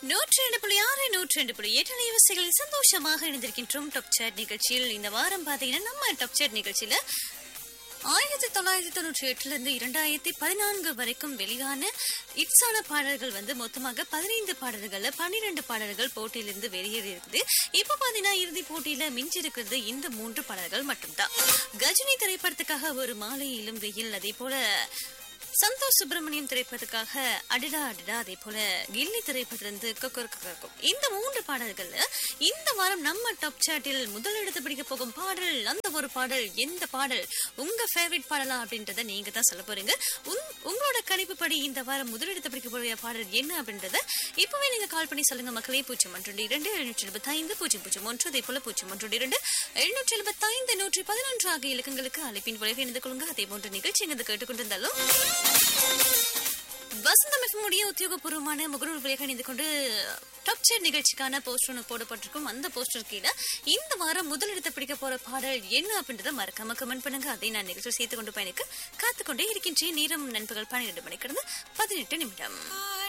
நூற்றி ரெண்டு புள்ளி ஆறு நூற்றி ரெண்டு புள்ளி எட்டு அலைவரிசைகளில் சந்தோஷமாக இணைந்திருக்கின்றோம் டாப் சேட் நிகழ்ச்சியில் இந்த வாரம் பார்த்தீங்கன்னா நம்ம டாப் சேட் நிகழ்ச்சியில ஆயிரத்தி தொள்ளாயிரத்தி தொண்ணூற்றி எட்டுல இருந்து இரண்டாயிரத்தி பதினான்கு வரைக்கும் வெளியான இட்ஸான பாடல்கள் வந்து மொத்தமாக பதினைந்து பாடல்கள்ல பன்னிரண்டு பாடல்கள் போட்டியிலிருந்து வெளியேறி இருக்குது இப்ப பாத்தீங்கன்னா இறுதி போட்டியில மிஞ்சி இருக்கிறது இந்த மூன்று பாடல்கள் மட்டும்தான் கஜினி திரைப்படத்துக்காக ஒரு மாலையிலும் வெயில் அதே போல சந்தோஷ் சுப்பிரமணியம் திரைப்படத்துக்காக அடிடா அடிடா அதே போல கில்லி திரைப்படத்திலிருந்து கொக்கர் கொக்கர் இந்த மூன்று பாடல்கள்ல இந்த வாரம் நம்ம டாப் சாட்டில் முதலிடத்தை பிடிக்க போகும் பாடல் அந்த ஒரு பாடல் எந்த பாடல் உங்க ஃபேவரட் பாடலா அப்படின்றத நீங்க தான் சொல்ல போறீங்க உங்- உங்களோட கணிப்புப்படி இந்த வாரம் முதலிடத்தை பிடிக்க போகிற பாடல் என்ன அப்படின்றத இப்பவே நீங்க கால் பண்ணி சொல்லுங்க மக்களே பூஜ்ஜியம் ஒன்று இரண்டு எழுநூற்றி எழுபத்தி ஐந்து பூஜ்ஜியம் பூஜ்ஜியம் ஒன்று அதே போல பூஜ்ஜியம் ஒன்று இரண்டு எழுநூற்றி எழுபத்தி ஐந்து நூற்றி பதினொன்று ஆகிய இலக்கங்களுக்கு அழைப்பின் விளைவு இணைந்து கொள்ளுங்க அதே போன்ற நிகழ்ச்சி எங்க கேட்டுக்கொண்டிருந்தாலும் வசந்தம் எஃப்எம்முடைய உத்தியோகபூர்வமான முகநூல் விலைகள் இணைந்து கொண்டு டாப் சேர் நிகழ்ச்சிக்கான போஸ்டர் ஒன்று போடப்பட்டிருக்கும் அந்த போஸ்டர் கீழே இந்த வாரம் முதலிடத்தை பிடிக்க போற பாடல் என்ன அப்படின்றத மறக்காம கமெண்ட் பண்ணுங்க அதை நான் நிகழ்ச்சியில் சேர்த்து கொண்டு பயணிக்க காத்துக்கொண்டே இருக்கின்றேன் நேரம் நண்பகல் பன்னிரண்டு மணிக்கிடந்து பதினெட்டு நிமிடம்